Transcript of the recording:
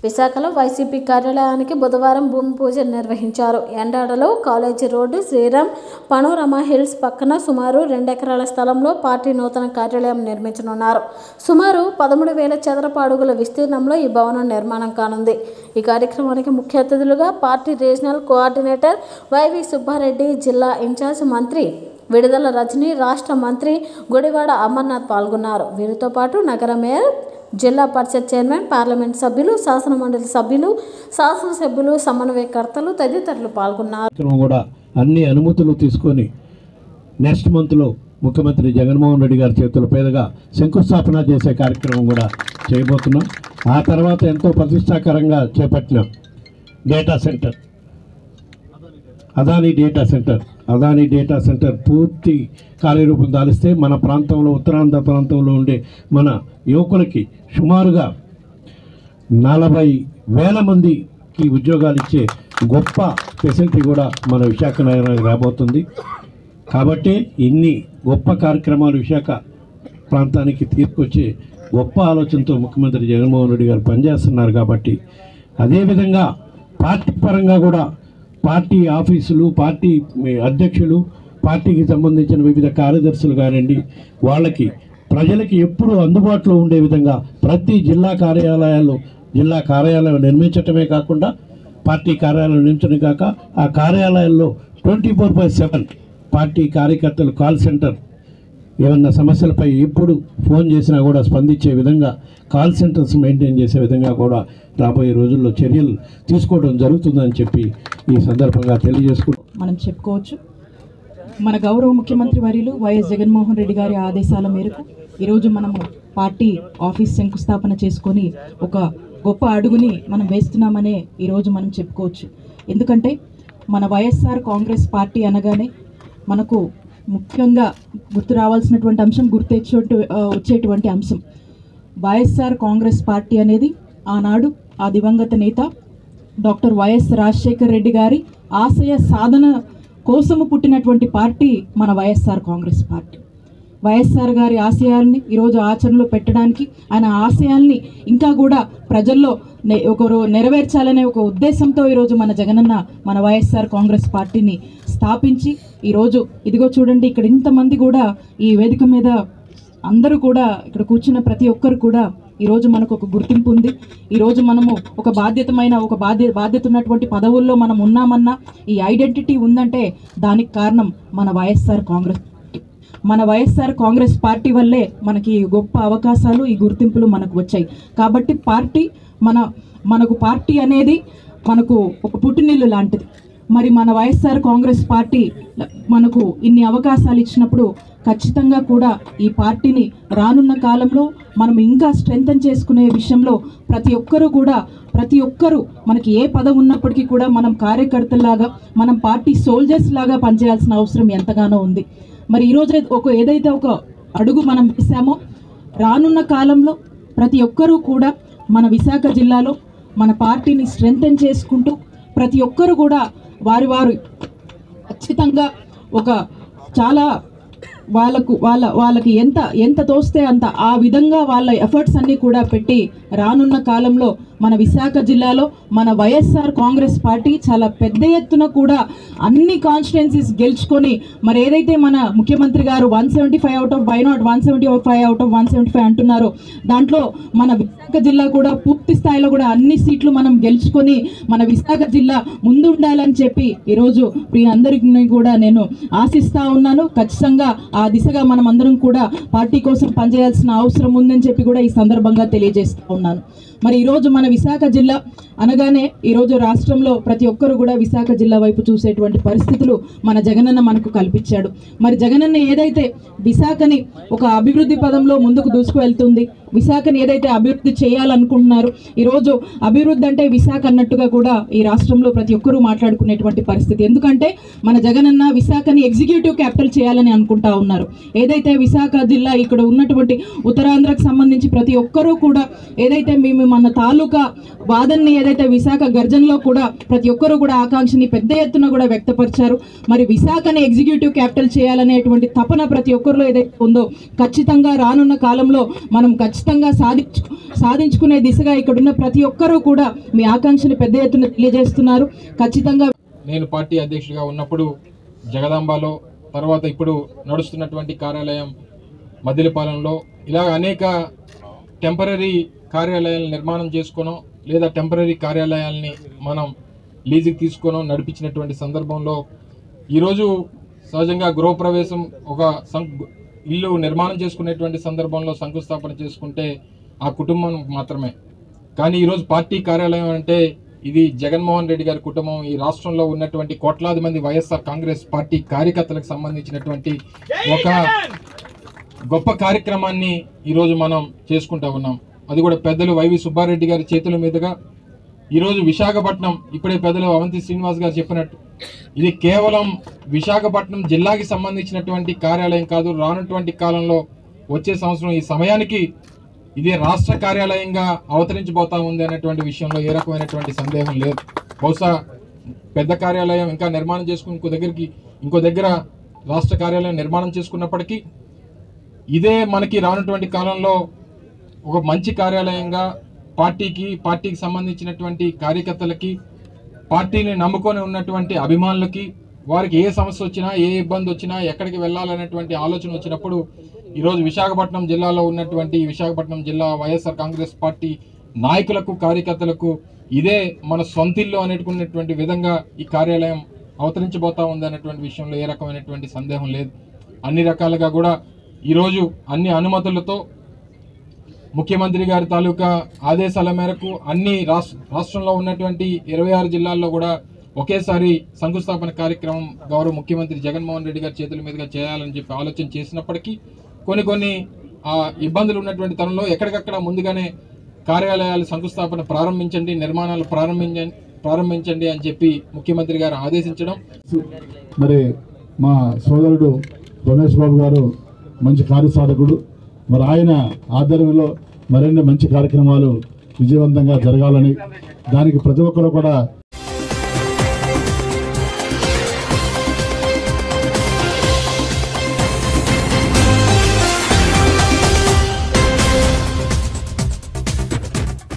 విశాఖలో వైసీపీ కార్యాలయానికి బుధవారం భూమి పూజ నిర్వహించారు ఎండాడలో college road Sriram Panorama Hills పక్కన సుమారు రెండెకరాల స్థలంలో పార్టీ నూతన కార్యాలయం నిర్మించనున్నారు సుమారు పదమూడు వేల చదరపు అడుగుల విస్తీర్ణంలో ఈ భవనం నిర్మాణం కానుంది ఈ కార్యక్రమానికి ముఖ్య అతిథులుగా party regional coordinator Y V Subbareddy జిల్లా ఇన్ఛార్జ్ మంత్రి విడుదల రజని రాష్ట్ర మంత్రి గుడివాడ అమర్నాథ్ పాల్గొన్నారు వీరితో పాటు నగర మేయర్ జిల్లా పరిషత్ చైర్మన్ పార్లమెంట్ సభ్యులు శాసనమండలి సభ్యులు శాసనసభ్యులు సమన్వయకర్తలు తదితరులు పాల్గొన్నారు కార్యక్రమం కూడా అన్ని అనుమతులు తీసుకొని నెక్స్ట్ మంత్లో ముఖ్యమంత్రి జగన్మోహన్ రెడ్డి గారి చేతుల పేదగా శంకుస్థాపన చేసే కార్యక్రమం కూడా చేయబోతున్నాం ఆ తర్వాత ఎంతో ప్రతిష్టాకరంగా చేపట్టిన data centre Adani data centre Adani data centre పూర్తి కార్యరూపం దాలిస్తే మన ప్రాంతంలో ఉత్తరాంధ్ర ప్రాంతంలో ఉండే మన యువకులకి సుమారుగా నలభై వేల మందికి ఉద్యోగాలు ఇచ్చే గొప్ప ఫెసిలిటీ కూడా మన విశాఖ నగరానికి రాబోతుంది కాబట్టి ఇన్ని గొప్ప కార్యక్రమాలు విశాఖ ప్రాంతానికి తీసుకొచ్చే గొప్ప ఆలోచనతో ముఖ్యమంత్రి జగన్మోహన్ రెడ్డి గారు పనిచేస్తున్నారు కాబట్టి అదేవిధంగా పార్టీ పరంగా కూడా పార్టీ ఆఫీసులు పార్టీ అధ్యక్షులు పార్టీకి సంబంధించిన వివిధ కార్యదర్శులు కానివ్వండి వాళ్ళకి ప్రజలకి ఎప్పుడూ అందుబాటులో ఉండే విధంగా ప్రతి జిల్లా కార్యాలయాల్లో జిల్లా కార్యాలయం నిర్మించటమే కాకుండా పార్టీ కార్యాలయం నిర్మించడం కాక ఆ కార్యాలయాల్లో twenty four by seven party కార్యకర్తలు కాల్ సెంటర్ ఏమన్నా సమస్యలపై ఎప్పుడు ఫోన్ చేసినా కూడా స్పందించే విధంగా కాల్ సెంటర్స్ మెయింటైన్ చేసే విధంగా కూడా రాబోయే రోజుల్లో చర్యలు తీసుకోవడం జరుగుతుందని చెప్పి ఈ సందర్భంగా తెలియజేసుకుంటూ మనం చెప్పుకోవచ్చు మన గౌరవ ముఖ్యమంత్రి వర్యులు వైఎస్ జగన్మోహన్ రెడ్డి గారి ఆదేశాల మేరకు ఈరోజు మనము పార్టీ ఆఫీస్ శంకుస్థాపన చేసుకొని ఒక గొప్ప అడుగుని మనం వేస్తున్నామనే ఈరోజు మనం చెప్పుకోవచ్చు ఎందుకంటే మన వైఎస్ఆర్ కాంగ్రెస్ పార్టీ అనగానే మనకు ముఖ్యంగా గుర్తు రావాల్సినటువంటి అంశం గుర్తొచ్చే వచ్చేటువంటి అంశం వైఎస్ఆర్ కాంగ్రెస్ పార్టీ అనేది ఆనాడు ఆ దివంగత నేత డాక్టర్ వైఎస్ రాజశేఖర్ రెడ్డి గారి ఆశయ సాధన కోసము పుట్టినటువంటి పార్టీ మన వైఎస్ఆర్ కాంగ్రెస్ పార్టీ వైఎస్ఆర్ గారి ఆశయాల్ని ఈరోజు ఆచరణలో పెట్టడానికి ఆయన ఆశయాల్ని ఇంకా కూడా ప్రజల్లో నె- ఒకరు నెరవేర్చాలనే ఒక ఉద్దేశంతో ఈరోజు మన జగనన్న మన వైఎస్ఆర్ కాంగ్రెస్ పార్టీని స్థాపించి ఈరోజు ఇదిగో చూడండి ఇక్కడ ఇంతమంది కూడా ఈ వేదిక మీద అందరూ కూడా ఇక్కడ కూర్చున్న ప్రతి ఒక్కరు కూడా ఈరోజు మనకు ఒక గుర్తింపు ఉంది ఈరోజు మనము ఒక బాధ్యతమైన ఒక బాధ్య బాధ్యత ఉన్నటువంటి పదవుల్లో మనం ఉన్నామన్నా ఈ ఐడెంటిటీ ఉందంటే దానికి కారణం మన వైఎస్ఆర్ కాంగ్రెస్ పార్టీ. మన వైఎస్ఆర్ కాంగ్రెస్ పార్టీ వల్లే మనకి ఈ గొప్ప అవకాశాలు ఈ గుర్తింపులు మనకు వచ్చాయి కాబట్టి పార్టీ మన మనకు పార్టీ అనేది మనకు ఒక పుట్టినిల్లు లాంటిది మరి మన వైఎస్ఆర్ కాంగ్రెస్ పార్టీ ల- మనకు ఇన్ని అవకాశాలు ఇచ్చినప్పుడు ఖచ్చితంగా కూడా ఈ పార్టీని రానున్న కాలంలో మనం ఇంకా స్ట్రెంగ్తన్ చేసుకునే విషయంలో ప్రతి ఒక్కరూ కూడా ప్రతి ఒక్కరూ మనకి ఏ పదవి ఉన్నప్పటికీ కూడా మనం కార్యకర్తలాగా మనం పార్టీ సోల్జర్స్ లాగా పనిచేయాల్సిన అవసరం ఎంతగానో ఉంది మరి ఈరోజు ఒక ఏదైతే ఒక అడుగు మనం వేసామో రానున్న కాలంలో ప్రతి ఒక్కరూ కూడా మన విశాఖ జిల్లాలో మన పార్టీని స్ట్రెంగ్తన్ చేసుకుంటూ ప్రతి ఒక్కరూ కూడా వారి వారు ఖచ్చితంగా ఒక చాలా వాళ్ళకు వాళ్ళ వాళ్ళకి ఎంత ఎంత తోస్తే అంత ఆ విధంగా వాళ్ళ ఎఫర్ట్స్ అన్నీ కూడా పెట్టి రానున్న కాలంలో మన విశాఖ జిల్లాలో మన వైఎస్ఆర్ కాంగ్రెస్ పార్టీ చాలా పెద్ద ఎత్తున కూడా అన్ని కాన్స్టిట్యున్సీస్ గెలుచుకొని మరి ఏదైతే మన ముఖ్యమంత్రి గారు one seventy five out of why not one seventy five out of one seventy five అంటున్నారో దాంట్లో మన విశాఖ జిల్లా కూడా పూర్తి స్థాయిలో కూడా అన్ని సీట్లు మనం గెలుచుకొని మన విశాఖ జిల్లా ముందు ఉండాలని చెప్పి ఈరోజు మీ అందరికీ కూడా నేను ఆశిస్తా ఉన్నాను ఖచ్చితంగా ఆ దిశగా మనం అందరం కూడా పార్టీ కోసం పనిచేయాల్సిన అవసరం ఉందని చెప్పి కూడా ఈ సందర్భంగా తెలియజేస్తా ఉన్నాను మరి ఈరోజు మన విశాఖ జిల్లా అనగానే ఈరోజు రాష్ట్రంలో ప్రతి ఒక్కరు కూడా విశాఖ జిల్లా వైపు చూసేటువంటి పరిస్థితులు మన జగనన్న మనకు కల్పించాడు మరి జగనన్న ఏదైతే విశాఖని ఒక అభివృద్ధి పదంలో ముందుకు దూసుకువెళ్తుంది విశాఖని ఏదైతే అభివృద్ధి చేయాలనుకుంటున్నారు ఈరోజు అభివృద్ధి అంటే విశాఖ అన్నట్టుగా కూడా ఈ రాష్ట్రంలో ప్రతి ఒక్కరూ మాట్లాడుకునేటువంటి పరిస్థితి ఎందుకంటే మన జగనన్న విశాఖని ఎగ్జిక్యూటివ్ క్యాపిటల్ చేయాలని అనుకుంటా ఉన్నారు ఏదైతే విశాఖ జిల్లా ఇక్కడ ఉన్నటువంటి ఉత్తరాంధ్రకు సంబంధించి ప్రతి ఒక్కరూ కూడా ఏదైతే మేము మన తాలూకా వాదనని ఏదైతే విశాఖ గర్జనలో కూడా ప్రతి ఒక్కరు కూడా ఆకాంక్షని పెద్ద ఎత్తున కూడా వ్యక్తపరిచారు మరి విశాఖని ఎగ్జిక్యూటివ్ క్యాపిటల్ చేయాలనేటువంటి తపన ప్రతి ఒక్కరిలో ఏదైతే ఉందో ఖచ్చితంగా రానున్న కాలంలో మనం ఖచ్చితంగా సాధించు సాధించుకునే దిశగా ఇక్కడున్న ప్రతి ఒక్కరూ కూడా మీ ఆకాంక్షని పెద్ద ఎత్తున తెలియజేస్తున్నారు ఖచ్చితంగా నేను పార్టీ అధ్యక్షుడిగా ఉన్నప్పుడు జగదాంబలో తర్వాత ఇప్పుడు నడుస్తున్నటువంటి కార్యాలయం మదిలిపాలెంలో ఇలా అనేక టెంపరీ కార్యాలయాలను నిర్మాణం చేసుకోనో లేదా టెంపరీ కార్యాలయాల్ని మనం లీజుకి తీసుకోనో నడిపించినటువంటి సందర్భంలో ఈరోజు సహజంగా గృహప్రవేశం ఒక సం ఇల్లు నిర్మాణం చేసుకునేటువంటి సందర్భంలో శంకుస్థాపన చేసుకుంటే ఆ కుటుంబం మాత్రమే కానీ ఈరోజు పార్టీ కార్యాలయం అంటే ఇది జగన్మోహన్ రెడ్డి గారి కుటుంబం ఈ రాష్ట్రంలో ఉన్నటువంటి కోట్లాది మంది వైఎస్ఆర్ కాంగ్రెస్ పార్టీ కార్యకర్తలకు సంబంధించినటువంటి ఒక గొప్ప కార్యక్రమాన్ని ఈరోజు మనం చేసుకుంటా ఉన్నాం అది కూడా పెద్దలు వైవి సుబ్బారెడ్డి గారి చేతుల మీదుగా ఈరోజు విశాఖపట్నం ఇప్పుడే పెద్దలు అవంతి శ్రీనివాస్ గారు చెప్పినట్టు ఇది కేవలం విశాఖపట్నం జిల్లాకి సంబంధించినటువంటి కార్యాలయం కాదు రానటువంటి కాలంలో వచ్చే సంవత్సరం ఈ సమయానికి ఇది రాష్ట్ర కార్యాలయంగా అవతరించబోతా ఉంది అనేటువంటి విషయంలో ఏ రకమైనటువంటి సందేహం లేదు బహుశా పెద్ద కార్యాలయం ఇంకా నిర్మాణం చేసుకుని ఇంకో దగ్గరికి ఇంకో దగ్గర రాష్ట్ర కార్యాలయం నిర్మాణం చేసుకున్నప్పటికీ ఇదే మనకి రానటువంటి కాలంలో ఒక మంచి కార్యాలయంగా పార్టీకి పార్టీకి సంబంధించినటువంటి కార్యకర్తలకి పార్టీని నమ్ముకొని ఉన్నటువంటి అభిమానులకి వారికి ఏ సమస్య వచ్చినా ఏ ఇబ్బంది వచ్చినా ఎక్కడికి వెళ్ళాలనేటువంటి ఆలోచన వచ్చినప్పుడు ఈరోజు విశాఖపట్నం జిల్లాలో ఉన్నటువంటి ఈ విశాఖపట్నం జిల్లా వైఎస్ఆర్ కాంగ్రెస్ పార్టీ నాయకులకు కార్యకర్తలకు ఇదే మన సొంతిల్లు అనేటుకున్నటువంటి విధంగా ఈ కార్యాలయం అవతరించబోతా ఉంది అనేటువంటి విషయంలో ఏ రకమైనటువంటి సందేహం లేదు అన్ని రకాలుగా కూడా ఈరోజు అన్ని అనుమతులతో ముఖ్యమంత్రి గారి తాలూకా ఆదేశాల మేరకు అన్ని రాష్ట్ర రాష్ట్రంలో ఉన్నటువంటి ఇరవై ఆరు జిల్లాల్లో కూడా ఒకేసారి శంకుస్థాపన కార్యక్రమం గౌరవ ముఖ్యమంత్రి జగన్మోహన్ రెడ్డి గారి చేతుల మీదుగా చేయాలని చెప్పి ఆలోచన చేసినప్పటికీ కొన్ని కొన్ని ఆ, ఇబ్బందులు ఉన్నటువంటి తరంలో ఎక్కడికక్కడ ముందుగానే కార్యాలయాలు శంకుస్థాపన ప్రారంభించండి నిర్మాణాలు ప్రారంభించండి ప్రారంభించండి అని చెప్పి ముఖ్యమంత్రి గారు ఆదేశించడం మరి మా సోదరుడు రమేష్ బాబు గారు మంచి కార్యసాధకుడు మరి ఆయన ఆధ్వర్యంలో మరిన్ని మంచి కార్యక్రమాలు విజయవంతంగా జరగాలని దానికి ప్రతి ఒక్కరు కూడా